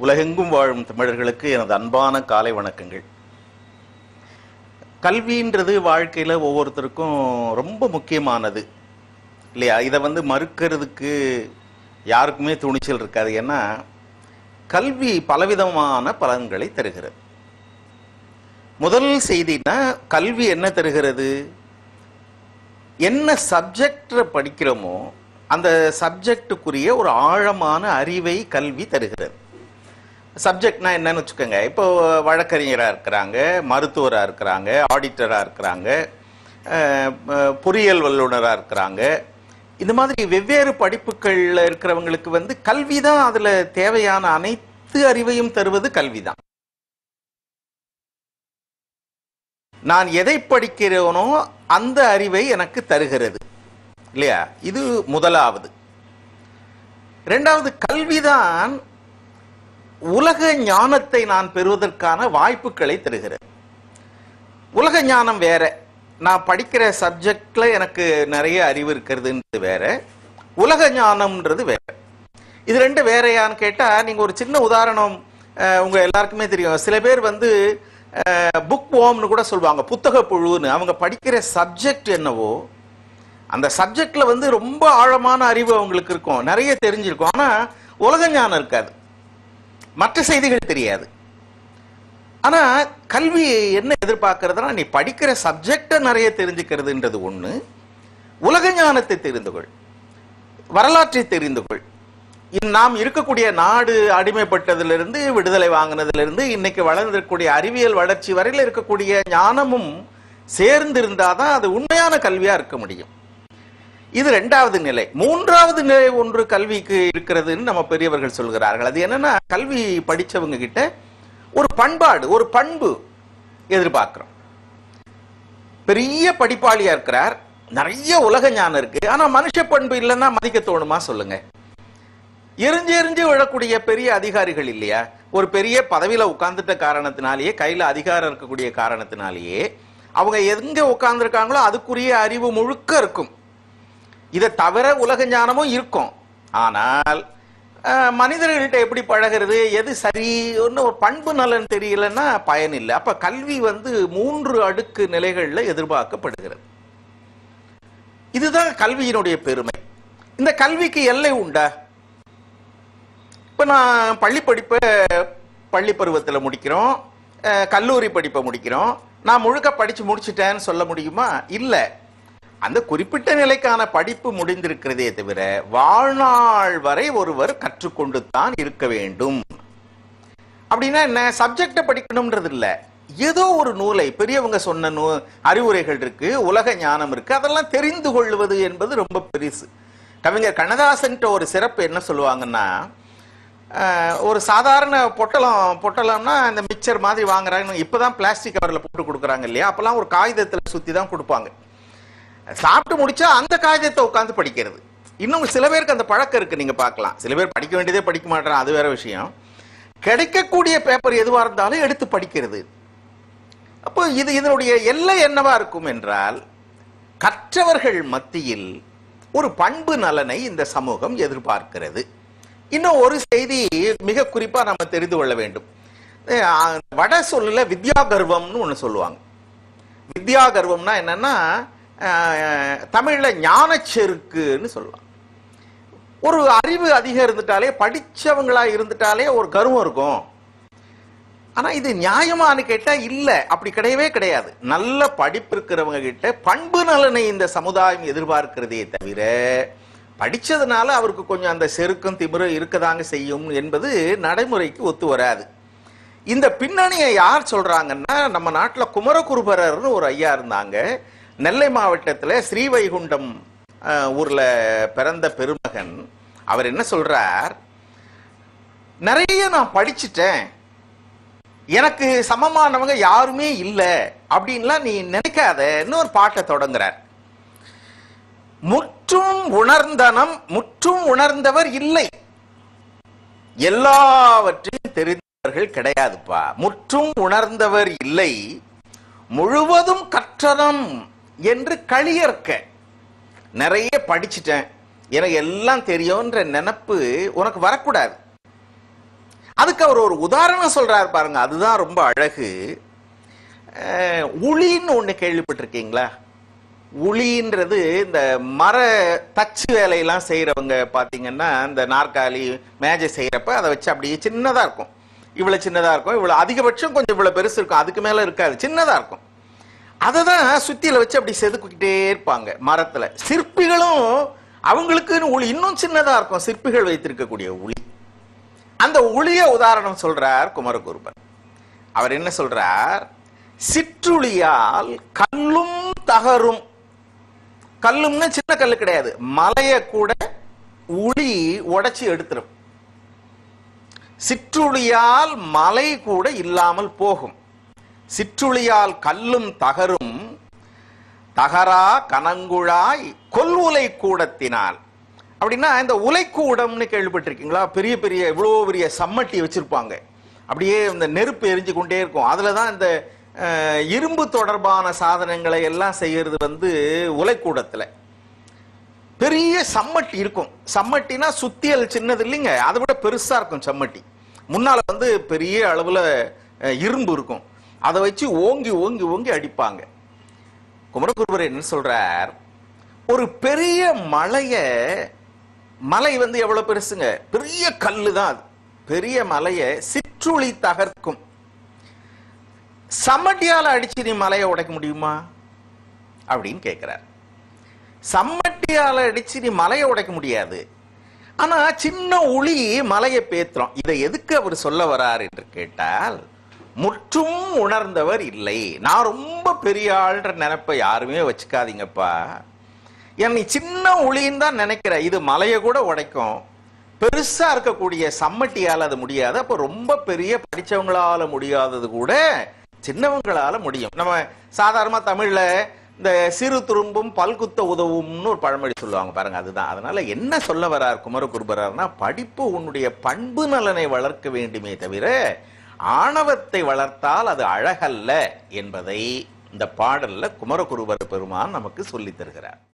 உலகெங்கும் வாழும் தமிழர்களுக்கு எனது அன்பான காலை வணக்கங்கள் கல்வின்றது வாழ்க்கையில் ஒவ்வொருத்தருக்கும் ரொம்ப முக்கியமானது இல்லையா இதை வந்து மறுக்கிறதுக்கு யாருக்குமே துணிச்சல் இருக்காது ஏன்னா கல்வி பலவிதமான பலன்களை தருகிறது முதல் செய்தினா கல்வி என்ன தருகிறது என்ன சப்ஜெக்டை படிக்கிறோமோ அந்த சப்ஜெக்டுக்குரிய ஒரு ஆழமான அறிவை கல்வி தருகிறது சப்ஜெக்ட்னா என்னன்னு வச்சுக்கோங்க இப்போ வழக்கறிஞராக இருக்கிறாங்க மருத்துவராக இருக்கிறாங்க ஆடிட்டராக இருக்கிறாங்க அஹ், அஹ், பொறியியல் வல்லுநராக இருக்கிறாங்க இந்த மாதிரி வெவ்வேறு படிப்புகளில் இருக்கிறவங்களுக்கு வந்து கல்வி தான் அதில் தேவையான அனைத்து அறிவையும் தருவது கல்வி தான் நான் எதை படிக்கிறேனோ அந்த அறிவை எனக்கு தருகிறது இல்லையா இது முதலாவது இரண்டாவது கல்விதான் உலக ஞானத்தை நான் பெறுவதற்கான வாய்ப்புகளை தருகிறது உலக ஞானம் வேற நான் படிக்கிற சப்ஜெக்ட்ல எனக்கு நிறைய அறிவு இருக்கிறதுன்றது வேற உலக ஞானம்ன்றது வேற இது ரெண்டு வேறையான்னு கேட்டா நீங்க ஒரு சின்ன உதாரணம் அஹ், உங்க எல்லாருக்குமே தெரியும் சில பேர் வந்து புக் ஓம்னு கூட சொல்லுவாங்க புத்தக புழுன்னு அவங்க படிக்கிற சப்ஜெக்ட் என்னவோ அந்த சப்ஜெக்ட்ல வந்து ரொம்ப ஆழமான அறிவு அவங்களுக்கு இருக்கும் நிறைய தெரிஞ்சிருக்கும் ஆனா உலக ஞானம் இருக்காது மற்ற செய்திகள் தெரியாது ஆனா கல்வி என்ன எதிர்பார்க்கறதுனா நீ படிக்கிற சப்ஜெக்டை நிறைய தெரிஞ்சுக்கிறதுன்றது ஒண்ணு உலக ஞானத்தை தெரிந்து கொள் வரலாற்றை தெரிந்து கொள் இன் நாம் இருக்கக்கூடிய நாடு அடிமைப்பட்டதிலிருந்து விடுதலை வாங்கினதிலிருந்து இன்னைக்கு வளர்ந்திருக்கக்கூடிய அறிவியல் வளர்ச்சி வரையில் இருக்கக்கூடிய ஞானமும் சேர்ந்து இருந்தாதான் அது உண்மையான கல்வியா இருக்க முடியும் இது ரெண்டாவது நிலை மூன்றாவது நிலை ஒன்று கல்விக்கு இருக்கிறதுன்னு நம்ம பெரியவர்கள் சொல்கிறார்கள் அது என்னன்னா கல்வி படிச்சவங்க கிட்ட ஒரு பண்பாடு ஒரு பண்பு எதிர்பார்க்கிறோம் பெரிய படிப்பாளியா இருக்கிறார் நிறைய உலக ஞானம் இருக்கு ஆனா மனுஷ பண்பு இல்லைன்னா மதிக்க தோணுமா சொல்லுங்க எரிஞ்சு எரிஞ்சு விழக்கூடிய பெரிய அதிகாரிகள் இல்லையா ஒரு பெரிய பதவியில உட்கார்ந்துட்ட காரணத்தினாலேயே கையில அதிகாரம் இருக்கக்கூடிய காரணத்தினாலேயே அவங்க எங்க உட்கார்ந்துருக்காங்களோ அதுக்குரிய அறிவு முழுக்க இருக்கும் இதை தவிர உலக ஞானமும் இருக்கும் ஆனால் அஹ், மனிதர்கள்ட்ட எப்படி பழகிறது எது சரி ஒன்று ஒரு பண்பு நலன் தெரியலன்னா பயன் இல்லை அப்ப கல்வி வந்து மூன்று அடுக்கு நிலைகள்ல எதிர்பார்க்கப்படுகிறது இதுதான் கல்வியினுடைய பெருமை இந்த கல்விக்கு எல்லை உண்டா இப்ப நான் பள்ளி படிப்பை பள்ளி பருவத்தில் முடிக்கிறோம் அஹ், கல்லூரி படிப்பை முடிக்கிறோம் நான் முழுக்க படிச்சு முடிச்சிட்டேன்னு சொல்ல முடியுமா இல்லை அந்த குறிப்பிட்ட நிலைக்கான படிப்பு முடிந்திருக்கிறதே தவிர வாழ்நாள் வரை ஒருவர் கற்றுக்கொண்டு தான் இருக்க வேண்டும் அப்படின்னா என்ன சப்ஜெக்டை படிக்கணும்ன்றது இல்ல ஏதோ ஒரு நூலை பெரியவங்க சொன்ன நூ அறிவுரைகள் இருக்கு உலக ஞானம் இருக்கு அதெல்லாம் தெரிந்து கொள்வது என்பது ரொம்ப பெருசு கவிஞர் கண்ணதாசன்ட்ட ஒரு சிறப்பு என்ன சொல்லுவாங்கன்னா அஹ், ஒரு சாதாரண பொட்டலம் பொட்டலம்னா இந்த மிக்சர் மாதிரி வாங்குறாங்க இப்பதான் பிளாஸ்டிக் கவர்ல போட்டு கொடுக்குறாங்க இல்லையா அப்பெல்லாம் ஒரு காகிதத்துல சுத்தி தான் கொடுப்பாங்க சாப்பிட்டு முடிச்சா அந்த காகிதத்தை உட்காந்து படிக்கிறது இன்னும் சில பேருக்கு அந்த பழக்கம் இருக்கு நீங்க பார்க்கலாம் சில பேர் படிக்க வேண்டியதே படிக்க மாட்டேறான் அது வேற விஷயம் கிடைக்கக்கூடிய பேப்பர் எதுவா இருந்தாலும் எடுத்து படிக்கிறது அப்போ இது இதனுடைய எல்லை என்னவா இருக்கும் என்றால் கற்றவர்கள் மத்தியில் ஒரு பண்பு நலனை இந்த சமூகம் எதிர்பார்க்கிறது இன்னும் ஒரு செய்தி மிக குறிப்பா நம்ம தெரிந்து கொள்ள வேண்டும் அஹ் வட சொல்லுல வித்யா கர்வம்னு ஒண்ணு சொல்லுவாங்க வித்யா கர்வம்னா என்னன்னா அஹ், தமிழ்ல ஞானச்செருக்குன்னு சொல்லலாம் ஒரு அறிவு அதிகம் இருந்துட்டாலே படிச்சவங்களா இருந்துட்டாலே ஒரு கர்வம் இருக்கும் ஆனா இது நியாயமான்னு கேட்டா இல்ல அப்படி கிடையவே கிடையாது நல்ல படிப்பு இருக்கிறவங்க கிட்ட பண்பு நலனை இந்த சமுதாயம் எதிர்பார்க்கிறதே தவிர படிச்சதுனால அவருக்கு கொஞ்சம் அந்த செருக்கம் திமிரும் இருக்கதாங்க செய்யும் என்பது நடைமுறைக்கு ஒத்து வராது இந்த பின்னணியை யார் சொல்றாங்கன்னா நம்ம நாட்டுல குமரகுருபரர்னு ஒரு ஐயா இருந்தாங்க நெல்லை மாவட்டத்துல ஸ்ரீவைகுண்டம் அஹ், ஊர்ல பிறந்த பெருமகன் அவர் என்ன சொல்றார் நிறைய நான் படிச்சிட்டேன் எனக்கு சமமானவங்க யாருமே இல்லை அப்படின்லாம் நீ நினைக்காத இன்னொரு பாட்டை தொடங்குறார் முற்றும் உணர்ந்தனம் முற்றும் உணர்ந்தவர் இல்லை எல்லாவற்றையும் தெரிந்தவர்கள் கிடையாதுப்பா முற்றும் உணர்ந்தவர் இல்லை முழுவதும் கற்றனம் என்று களியற்க நிறைய படிச்சிட்டேன் எனக்கு எல்லாம் தெரியும்ன்ற நினப்பு உனக்கு வரக்கூடாது அதுக்கு அவர் ஒரு உதாரணம் சொல்றாரு பாருங்க அதுதான் ரொம்ப அழகு அஹ், உளின்னு ஒண்ணு கேள்விப்பட்டிருக்கீங்களா உளின்றது இந்த மர தச்சு வேலையெல்லாம் செய்யறவங்க பாத்தீங்கன்னா இந்த நாற்காலி மேஜை செய்யறப்ப அதை வச்சு அப்படியே சின்னதா இருக்கும் இவ்வளவு சின்னதா இருக்கும் இவ்வளவு அதிகபட்சம் கொஞ்சம் இவ்வளவு பெருசு இருக்கும் அதுக்கு மேல இருக்காது சின்னதா இருக்கும் அதை தான் சுத்தியில வச்சு அப்படி செதுக்கிட்டே இருப்பாங்க மரத்துல சிற்பிகளும் அவங்களுக்குன்னு உளி இன்னும் சின்னதா இருக்கும் சிற்பிகள் வைத்திருக்கக்கூடிய உளி அந்த உளிய உதாரணம் சொல்றார் குமரகுருபர் அவர் என்ன சொல்றார் சிற்றுளியால் கல்லும் தகரும் கல்லும்னா சின்ன கல்லு கிடையாது மலைய கூட உளி உடைச்சு எடுத்துரும் சிற்றுளியால் மலை கூட இல்லாமல் போகும் சிற்றுளியால் கல்லும் தகரும் தகரா கனங்குழாய் கொல்வுலை கூடத்தினால் அப்படின்னா இந்த உலைக்கூடம்னு கேள்விப்பட்டிருக்கீங்களா பெரிய பெரிய இவ்வளோ பெரிய சம்மட்டி வச்சிருப்பாங்க அப்படியே இந்த நெருப்பு எரிஞ்சு கொண்டே இருக்கும் அதுல தான் இந்த அஹ், இரும்பு தொடர்பான சாதனங்களை எல்லாம் செய்யறது வந்து உலைக்கூடத்துல பெரிய சம்மட்டி இருக்கும் சம்மட்டினா சுத்தியல் சின்னது இல்லைங்க அதை விட பெருசா இருக்கும் சம்மட்டி முன்னால வந்து பெரிய அளவுல அஹ், இரும்பு இருக்கும் அதை வச்சு ஓங்கி ஓங்கி ஓங்கி அடிப்பாங்க குமரகுருபர் என்ன சொல்றார் ஒரு பெரிய மலைய மலை வந்து எவ்வளவு பெருசுங்க பெரிய கல்லு தான் அது பெரிய மலைய சிற்றுளி தகர்க்கும் சம்மட்டியால அடிச்சு நீ மலையை உடைக்க முடியுமா அப்படின்னு கேட்கிறார் சம்மட்டியால அடிச்சு நீ மலையை உடைக்க முடியாது ஆனா சின்ன உளி மலையை பேத்துறோம் இதை எதுக்கு அவர் சொல்ல வரார் என்று கேட்டால் முற்றும் உணர்ந்தவர் இல்லை நான் ரொம்ப பெரிய ஆள்ன்ற நினைப்ப யாருமே வச்சுக்காதீங்கப்பா ஏன் நீ சின்ன உளின்னு தான் நினைக்கிற இது மலையை கூட உடைக்கும் பெருசா இருக்கக்கூடிய சம்மட்டியால அது முடியாது அப்ப ரொம்ப பெரிய படிச்சவங்களால முடியாதது கூட சின்னவங்களால முடியும் நம்ம சாதாரணமா தமிழ்ல இந்த சிறு துரும்பும் பல்குத்த உதவும்னு ஒரு பழமொழி சொல்லுவாங்க பாருங்க அதுதான் அதனால என்ன சொல்ல வரார் குமரகுருபரார்னா படிப்பு உன்னுடைய பண்பு நலனை வளர்க்க வேண்டுமே தவிர ஆணவத்தை வளர்த்தால் அது அழகல்ல என்பதை இந்த பாடல்ல குமரகுருபர பெருமான் நமக்கு சொல்லித் தருகிறார்